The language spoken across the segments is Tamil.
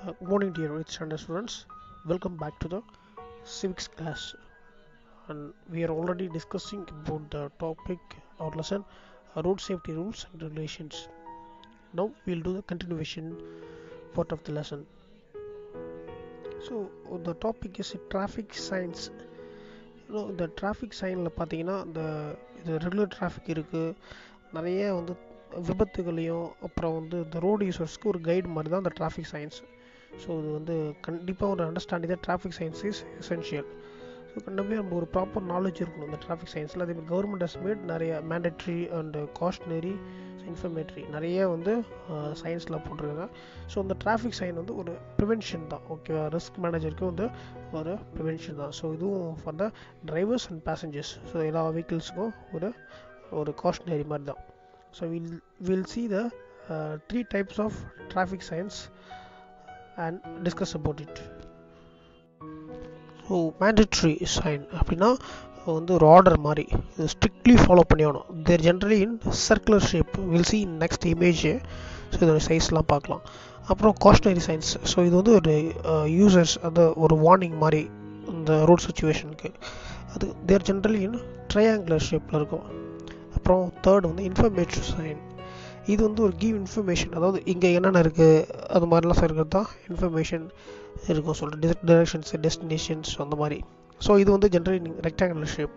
Uh, good morning, dear 8th standard students. Welcome back to the civics class. And we are already discussing about the topic or lesson uh, road safety rules and regulations. Now we'll do the continuation part of the lesson. So the topic is traffic signs. You know, the traffic சைனில் பார்த்தீங்கன்னா இந்த இது ரெகுலர் டிராஃபிக் இருக்குது நிறைய வந்து விபத்துகளையும் அப்புறம் வந்து இந்த ரோடு யூசர்ஸ்க்கு ஒரு கைடு மாதிரி தான் இந்த டிராஃபிக் சயின்ஸ் ஸோ இது வந்து கண்டிப்பாக ஒரு அண்டர்ஸ்டாண்டிங் தான் traffic science is essential so கண்டிப்பாக நம்ம ஒரு ப்ராப்பர் நாலேஜ் இருக்கணும் இந்த டிராஃபிக் சயின்ஸில் அதே மாதிரி கவர்மெண்ட் ஹஸ் மேட் நிறைய மேண்டட்ரி அண்ட் காஸ்ட்னரி இன்ஃபர்மேட்ரி நிறைய வந்து சயின்ஸில் போட்டிருக்காங்க ஸோ அந்த டிராஃபிக் சைன் வந்து ஒரு ப்ரிவென்ஷன் தான் ஓகேவா ரிஸ்க் மேனேஜருக்கு வந்து ஒரு ப்ரிவென்ஷன் தான் ஸோ இதுவும் for the drivers and passengers so எல்லா வெஹிக்கிள்ஸுக்கும் ஒரு ஒரு காஸ்ட்னரி மாதிரி தான் so we'll we'll see the uh, three types of traffic signs and discuss about it so mandatory sign அப்படின்னா வந்து ஒரு ஆர்டர் மாதிரி இது ஸ்ட்ரிக்ட்லி ஃபாலோ பண்ணி ஆகணும் there generally in circular shape will see in next image so இதோட சைஸ்லாம் பார்க்கலாம் அப்புறம் காஸ்டனரி சைன்ஸ் ஸோ இது வந்து ஒரு யூசர்ஸ் அது ஒரு வார்னிங் மாதிரி இந்த ரோட் சுச்சுவேஷனுக்கு அது தேர் ஜென்ரலி இன் ட்ரையாங்குலர் ஷேப்பில் இருக்கும் அப்புறம் தேர்ட் வந்து இன்ஃபர்மேட்டிவ் சைன் இது வந்து ஒரு கிவ் இன்ஃபர்மேஷன் அதாவது இங்கே என்னென்ன இருக்குது அது மாதிரிலாம் இருக்கிறது தான் இன்ஃபர்மேஷன் இருக்கும் சொல்லிட்டு டிரெக்ஷன்ஸ் டெஸ்டினேஷன்ஸ் அந்த மாதிரி ஸோ இது வந்து ஜென்ரலி ரெக்டாங்குலர் ஷேப்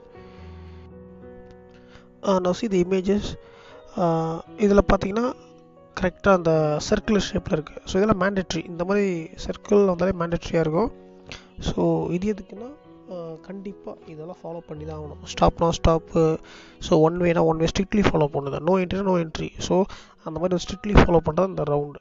நான் சி தி இமேஜஸ் இதில் பார்த்தீங்கன்னா கரெக்டாக அந்த சர்க்குலர் ஷேப்பில் இருக்குது ஸோ இதெல்லாம் மேண்டட்ரி இந்த மாதிரி சர்க்கிள் வந்தாலே மேண்டட்ரியாக இருக்கும் ஸோ இது எதுக்குன்னா கண்டிப்பாக இதெல்லாம் ஃபாலோ பண்ணி தான் ஆகணும் ஸ்டாப்னா ஸ்டாப்பு ஸோ ஒன் வேனா ஒன் வே ஸ்ட்ரிக்ட்லி ஃபாலோ பண்ணுது no entry no entry so அந்த மாதிரி ஸ்ட்ரிக்ட்லி ஃபாலோ பண்ணுறது இந்த ரவுண்டு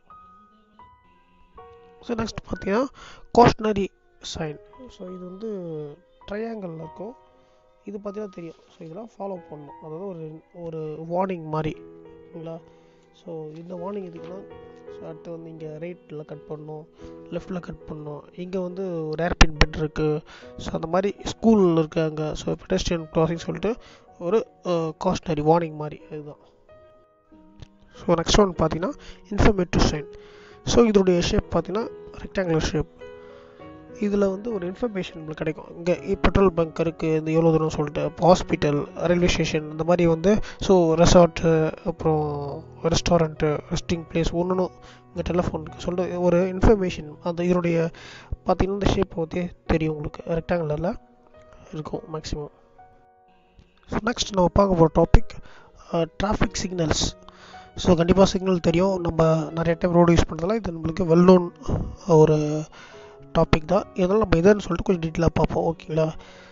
ஸோ நெக்ஸ்ட் பார்த்தீங்கன்னா காஸ்ட்னரி சைன் ஸோ இது வந்து ட்ரையாங்கிளில் இருக்கும் இது பார்த்தீங்கன்னா தெரியும் ஸோ இதெல்லாம் ஃபாலோ பண்ணணும் அதாவது ஒரு ஒரு வார்னிங் மாதிரி ஓகேங்களா ஸோ இந்த வார்னிங் எதுக்குன்னா ஸோ அடுத்து வந்து இங்கே ரைட்டில் கட் பண்ணணும் லெஃப்டில் கட் பண்ணணும் இங்கே வந்து ஒரு ஏர்பின் பெட் இருக்குது ஸோ அந்த மாதிரி ஸ்கூலில் இருக்காங்க ஸோ பெடஸ்ட்ரியன் கிராசிங் சொல்லிட்டு ஒரு காஸ்ட்னரி வார்னிங் மாதிரி இதுதான் ஸோ நெக்ஸ்ட் ஒன் பார்த்தீங்கன்னா இன்ஃபர்மேட்டிவ் சைன் ஸோ இதோடைய ஷேப் பார்த்தீங்கன்னா ரெக்டாங்குலர் ஷேப் இதில் வந்து ஒரு இன்ஃபர்மேஷன் நம்மளுக்கு கிடைக்கும் இங்கே பெட்ரோல் பங்க் இருக்குது இந்த எவ்வளோ தூரம் சொல்லிட்டு ஹாஸ்பிட்டல் ரயில்வே ஸ்டேஷன் இந்த மாதிரி வந்து ஸோ ரெசார்ட்டு அப்புறம் ரெஸ்டாரண்ட்டு ரெஸ்டிங் பிளேஸ் ஒன்று இங்கே டெலிஃபோனுக்கு சொல்லிட்டு ஒரு இன்ஃபர்மேஷன் அந்த இதனுடைய பார்த்தீங்கன்னா இந்த ஷேப் வந்து தெரியும் உங்களுக்கு ரெக்டாங்குலரில் இருக்கும் மேக்ஸிமம் ஸோ நெக்ஸ்ட் நம்ம பார்க்க போகிற டாபிக் டிராஃபிக் சிக்னல்ஸ் ஸோ கண்டிப்பாக சிக்னல் தெரியும் நம்ம நிறைய டைம் ரோடு யூஸ் பண்ணுறதால இது நம்மளுக்கு வெல் நோன் ஒரு டாபிக் தான் இதனால் நம்ம எதுன்னு சொல்லிட்டு கொஞ்சம் டீட்டெயிலாக பார்ப்போம் ஓகேங்களா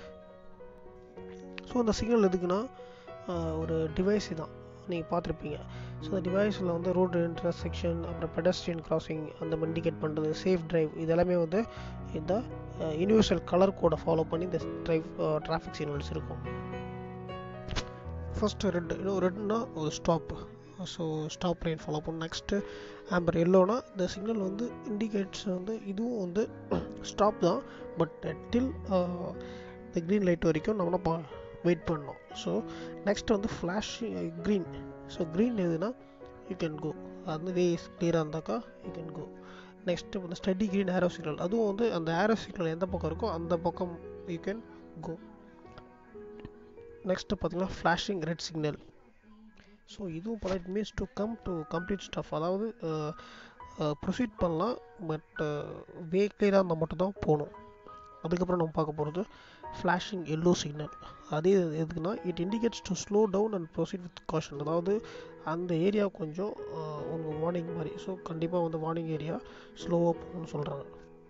ஸோ அந்த சிக்னல் எதுக்குன்னா ஒரு டிவைஸ் தான் நீங்கள் பார்த்துருப்பீங்க ஸோ அந்த டிவைஸில் வந்து ரோடு இன்டர்செக்ஷன் அப்புறம் பெடஸ்ட்ரியன் கிராசிங் அந்த மாதிரி இண்டிகேட் பண்ணுறது சேஃப் டிரைவ் இது எல்லாமே வந்து இந்த யூனிவர்சல் கலர் கோடை ஃபாலோ பண்ணி இந்த டிரைவ் டிராஃபிக் சிக்னல்ஸ் இருக்கும் ஃபஸ்ட்டு ரெட் இன்னும் ரெட்னா ஒரு stop so stop line follow பண்ணும் நெக்ஸ்ட்டு ஆம்பர் எல்லோனா இந்த சிக்னல் வந்து இண்டிகேட்ஸ் வந்து இதுவும் வந்து ஸ்டாப் தான் பட் டில் இந்த க்ரீன் லைட் வரைக்கும் நம்ம பா வெயிட் பண்ணோம் ஸோ நெக்ஸ்ட் வந்து ஃப்ளாஷ் க்ரீன் ஸோ க்ரீன் எதுனா யூ கேன் கோ அது வந்து வேஸ் கிளியராக இருந்தாக்கா யூ கேன் கோ நெக்ஸ்ட்டு வந்து ஸ்டடி க்ரீன் ஏரோ சிக்னல் அதுவும் வந்து அந்த ஏரோ சிக்னல் எந்த பக்கம் இருக்கோ அந்த பக்கம் யூ கேன் கோ நெக்ஸ்ட்டு பார்த்தீங்கன்னா ஃப்ளாஷிங் ரெட் சிக்னல் ஸோ இதுவும் பல it means to come to complete stop அதாவது ப்ரொசீட் பண்ணலாம் பட் வே கிளியராக இருந்தால் மட்டும்தான் போகணும் அதுக்கப்புறம் நம்ம பார்க்க போகிறது ஃப்ளாஷிங் எல்லோ சிக்னல் அதே எதுக்குன்னா it indicates to slow down and proceed with caution அதாவது அந்த ஏரியா கொஞ்சம் ஒரு வார்னிங் மாதிரி ஸோ கண்டிப்பாக வந்து வார்னிங் ஏரியா ஸ்லோவாக போகணும்னு சொல்கிறாங்க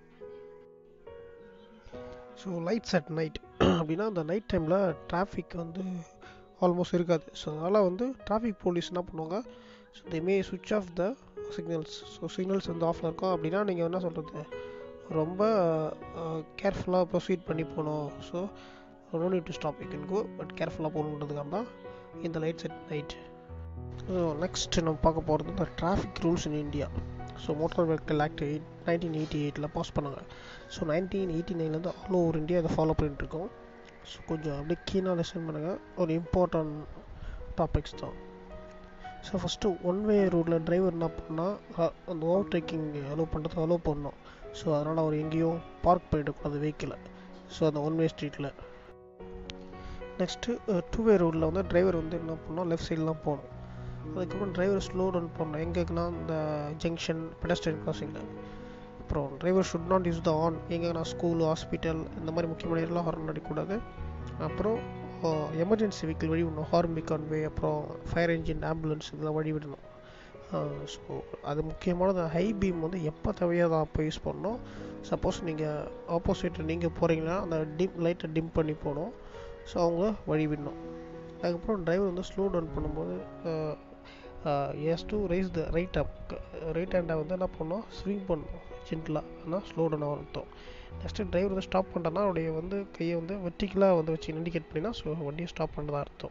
ஸோ லைட்ஸ் அட் நைட் அப்படின்னா அந்த நைட் டைமில் டிராஃபிக் வந்து ஆல்மோஸ்ட் இருக்காது ஸோ அதனால் வந்து டிராஃபிக் போலீஸ் என்ன பண்ணுவாங்க so they may switch off the signals so signals வந்து ஆஃபில் இருக்கும் அப்படின்னா நீங்கள் என்ன சொல்கிறது ரொம்ப கேர்ஃபுல்லாக ப்ரொசீட் பண்ணி போகணும் so no need to stop you can go but கேர்ஃபுல்லாக போகணுன்றதுக்காக தான் இந்த lights at night so next நம்ம பார்க்க போகிறது இந்த traffic rules in India so motor vehicle act eight nineteen eighty எயிட்டில் பாஸ் பண்ணாங்க ஸோ நைன்டீன் எயிட்டி நைன்லேருந்து ஆல் ஓவர் இந்தியா இதை ஃபாலோ பண்ணிட்டு இருக்கோம் ஸோ கொஞ்சம் அப்படியே கீனாக லெசன் பண்ணுங்கள் ஒரு இம்பார்ட்டன்ட் டாபிக்ஸ் தான் ஸோ ஃபஸ்ட்டு ஒன் வே ரோட்டில் டிரைவர் என்ன பண்ணால் அந்த ஓவர் டேக்கிங் அலோவ் பண்ணுறது அலோவ் பண்ணோம் ஸோ அதனால் அவர் எங்கேயும் பார்க் பண்ணிடக்கூடாது வெஹிக்கிளை ஸோ அந்த ஒன் வே ஸ்ட்ரீட்டில் நெக்ஸ்ட்டு டூ வே ரோடில் வந்து டிரைவர் வந்து என்ன பண்ணோம் லெஃப்ட் சைட்லாம் போகணும் அதுக்கப்புறம் டிரைவர் ஸ்லோ டவுன் பண்ணணும் எங்கேக்குன்னா இந்த ஜங்ஷன் பெடஸ்ட்ரியன் கிராசிங்கில் அப்புறம் driver should not use the horn எங்கேனா ஸ்கூல் ஹாஸ்பிட்டல் இந்த மாதிரி முக்கியமான இடம்லாம் ஹார்ன் அடிக்கக்கூடாது அப்புறம் எமர்ஜென்சி வெஹிக்கிள் வழி விடணும் ஹார்மிக் ஆன் வே அப்புறம் ஃபயர் என்ஜின் ஆம்புலன்ஸ் இதெல்லாம் வழி விடணும் ஸோ அது முக்கியமானது ஹை பீம் வந்து எப்போ தேவையோ அதை அப்போ யூஸ் பண்ணணும் சப்போஸ் நீங்கள் ஆப்போசிட் நீங்கள் போகிறீங்கன்னா அந்த டிம் லைட்டை டிம் பண்ணி போகணும் ஸோ அவங்க வழி விடணும் அதுக்கப்புறம் டிரைவர் வந்து ஸ்லோ டவுன் பண்ணும்போது has to raise the right up right ஹேண்டை வந்து என்ன பண்ணணும் ஸ்விங் பண்ணணும் ஜென்டலாக ஆனால் ஸ்லோ டவுன் ஆகும் அர்த்தம் நெக்ஸ்ட்டு டிரைவர் வந்து ஸ்டாப் பண்ணுறனா அவருடைய வந்து கையை வந்து வெர்டிக்கலாக வந்து வச்சு இண்டிகேட் பண்ணினா ஸோ வண்டியை ஸ்டாப் பண்ணுறதா அர்த்தம்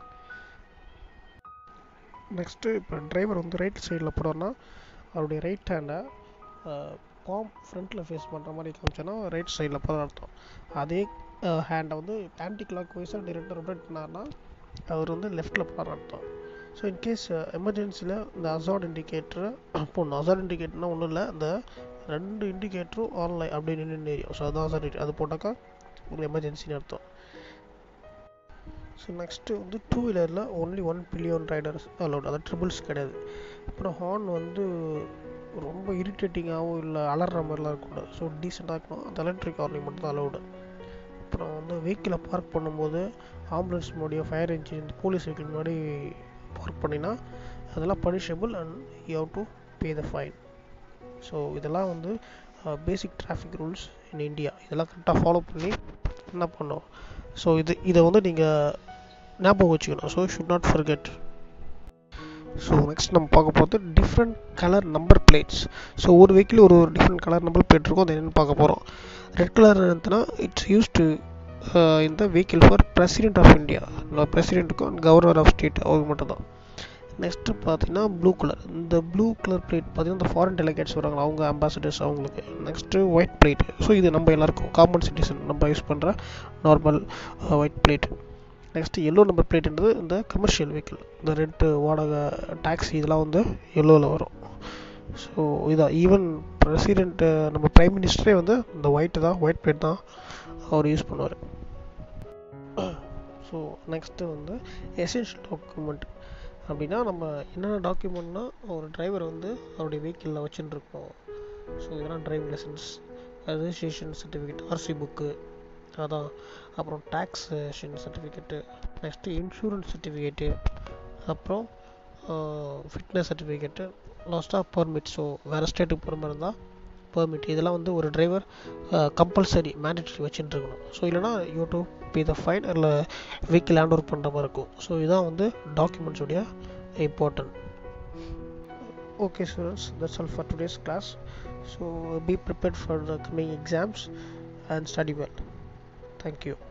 நெக்ஸ்ட்டு இப்போ டிரைவர் வந்து ரைட் சைடில் போகிறோன்னா அவருடைய ரைட் ஹேண்டை பாம் ஃப்ரண்ட்டில் ஃபேஸ் பண்ணுற மாதிரி காமிச்சோன்னா ரைட் சைடில் போகிற அர்த்தம் அதே ஹேண்டை வந்து ஆன்டி கிளாக் வைஸாக டிரெக்டாக ரொட்டேட் பண்ணார்னா அவர் வந்து லெஃப்ட்டில் போகிற அர்த்தம் ஸோ இன்கேஸ் எமர்ஜென்சியில் இந்த அசார்ட் இண்டிகேட்டரை போடணும் அசார்ட் இண்டிகேட்டர்னால் ஒன்றும் இல்லை இந்த ரெண்டு இண்டிகேட்டரும் ஆன்லைன் அப்படி நின்று ஏரியும் ஸோ அதான் அசார்ட் அது போட்டாக்கா ஒரு எமர்ஜென்சின்னு அர்த்தம் ஸோ நெக்ஸ்ட்டு வந்து டூ வீலரில் only one pillion riders allowed அதாவது ட்ரிபிள்ஸ் கிடையாது அப்புறம் ஹார்ன் வந்து ரொம்ப இரிட்டேட்டிங்காகவும் இல்லை அலற மாதிரிலாம் இருக்கக்கூடாது ஸோ டீசெண்டாக இருக்கணும் அந்த எலக்ட்ரிக் ஹார்னிங் மட்டும் தான் அலௌடு அப்புறம் வந்து வெஹிக்கிளை பார்க் பண்ணும்போது ஆம்புலன்ஸ் முன்னாடியோ ஃபயர் இன்ஜின் போலீஸ் வெஹிக்கிள் முன்னாடி பார்க் பண்ணினா அதெல்லாம் punishable and you have to pay the fine so இதெல்லாம் வந்து basic traffic rules in India இதெல்லாம் கரெக்டாக ஃபாலோ பண்ணி என்ன பண்ணோம் ஸோ இது இதை வந்து நீங்கள் ஞாபகம் வச்சுக்கணும் so should not forget so next நம்ம பார்க்க போகிறது different colour number plates so ஒரு வெஹிக்கிள் ஒரு ஒரு டிஃப்ரெண்ட் கலர் நம்பர் பிளேட் இருக்கும் அது என்னென்னு பார்க்க போகிறோம் ரெட் கலர் என்னன்னா இட்ஸ் யூஸ் டு இந்த vehicle for president of India பிரசிடென்ட்டுக்கும் கவர்னர் ஆஃப் ஸ்டேட் அவங்க மட்டும்தான் நெக்ஸ்ட்டு பார்த்தீங்கன்னா ப்ளூ கலர் இந்த ப்ளூ கலர் பிளேட் பார்த்தீங்கன்னா இந்த ஃபாரின் டெலிகேட்ஸ் வராங்களா அவங்க அம்பாசடர்ஸ் அவங்களுக்கு நெக்ஸ்ட்டு ஒயிட் பிளேட் ஸோ இது நம்ம எல்லாருக்கும் காமன் சிட்டிசன் நம்ம யூஸ் பண்ணுற normal white plate next yellow number பிளேட்ன்றது இந்த கமர்ஷியல் வெஹிக்கிள் இந்த ரெண்ட்டு வாடகை டாக்ஸி இதெல்லாம் வந்து எல்லோவில் வரும் ஸோ இதான் ஈவன் பிரசிடென்ட்டு நம்ம ப்ரைம் மினிஸ்டரே வந்து இந்த ஒயிட்டு தான் ஒயிட் பிளேட் தான் அவர் யூஸ் பண்ணுவார் ஸோ நெக்ஸ்ட்டு வந்து எசென்ஷியல் டாக்குமெண்ட் அப்படின்னா நம்ம என்னென்ன டாக்குமெண்ட்னா ஒரு டிரைவர் வந்து அவருடைய வெஹிக்கிளில் வச்சுட்டுருக்கோம் ஸோ இதெல்லாம் driving licence registration certificate RC book அதான் அப்புறம் taxation certificate next insurance certificate அப்புறம் ஃபிட்னஸ் சர்டிஃபிகேட்டு லாஸ்ட்டாக பர்மிட் ஸோ வேறு ஸ்டேட்டுக்கு போகிற மாதிரி இருந்தால் பர்மிட் இதெல்லாம் வந்து ஒரு டிரைவர் கம்பல்சரி மேண்டேட்ரி வச்சுட்டு இருக்கணும் ஸோ இல்லைனா you to pay the fine இல்லை வெஹிக்கிள் ஹேண்ட் ஓவர் பண்ணுற மாதிரி இருக்கும் ஸோ இதான் வந்து டாக்குமெண்ட்ஸுடைய important okay students that's all for today's class so be prepared for the coming exams and study well Thank you.